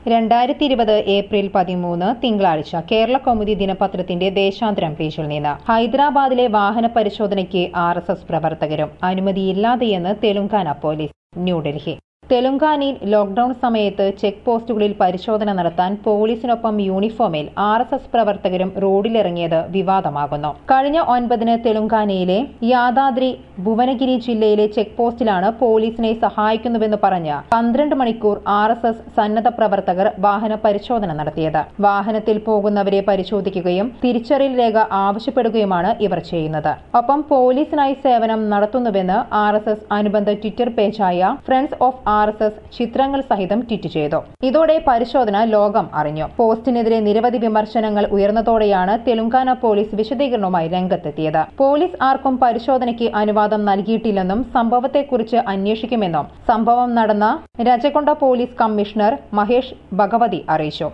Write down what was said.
രണ്ടായിരത്തി ഇരുപത് ഏപ്രിൽ പതിമൂന്ന് തിങ്കളാഴ്ച കേരള കൗമുദി ദിനപത്രത്തിന്റെ ദേശാന്തരം പേജിൽ നിന്ന് ഹൈദരാബാദിലെ വാഹന പരിശോധനയ്ക്ക് ആർ എസ് എസ് പ്രവർത്തകരും അനുമതിയില്ലാതെയെന്ന് തെലുങ്കാന പോലീസ് ന്യൂഡൽഹി തെലുങ്കാനയിൽ ലോക്ഡൌൺ സമയത്ത് ചെക്ക് പോസ്റ്റുകളിൽ പരിശോധന നടത്താൻ പോലീസിനൊപ്പം യൂണിഫോമിൽ ആർ എസ് എസ് പ്രവർത്തകരും റോഡിലിറങ്ങിയത് വിവാദമാകുന്നു കഴിഞ്ഞ ഒൻപതിന് തെലുങ്കാനയിലെ യാദാദ്രി ഭുവനഗിരി ജില്ലയിലെ ചെക്ക് പോസ്റ്റിലാണ് പോലീസിനെ സഹായിക്കുന്നുവെന്ന് പറഞ്ഞ് പന്ത്രണ്ട് മണിക്കൂർ ആർ എസ് എസ് സന്നദ്ധ പ്രവർത്തകർ വാഹന പരിശോധന നടത്തിയത് വാഹനത്തിൽ പോകുന്നവരെ പരിശോധിക്കുകയും തിരിച്ചറിയൽ രേഖ ആവശ്യപ്പെടുകയുമാണ് ഇവർ ചെയ്യുന്നത് ഒപ്പം പോലീസിനായി സേവനം നടത്തുന്നുവെന്ന് ആർ എസ് എസ് അനുബന്ധ ട്വിറ്റർ പേജായ friends of R S S ചിത്രങ്ങൾ സഹിതം ട്വീറ്റ് ചെയ്തു ഇതോടെ പരിശോധന ലോകം അറിഞ്ഞു പോസ്റ്റിനെതിരെ നിരവധി വിമർശനങ്ങൾ ഉയർന്നതോടെയാണ് തെലുങ്കാന പോലീസ് വിശദീകരണവുമായി രംഗത്തെത്തിയത് പോലീസ് ആർക്കും പരിശോധനയ്ക്ക് അനുവാദം നൽകിയിട്ടില്ലെന്നും സംഭവത്തെക്കുറിച്ച് അന്വേഷിക്കുമെന്നും സംഭവം നടന്ന രജകൊണ്ട പോലീസ് കമ്മീഷണർ മഹേഷ് ഭഗവതി അറിയിച്ചു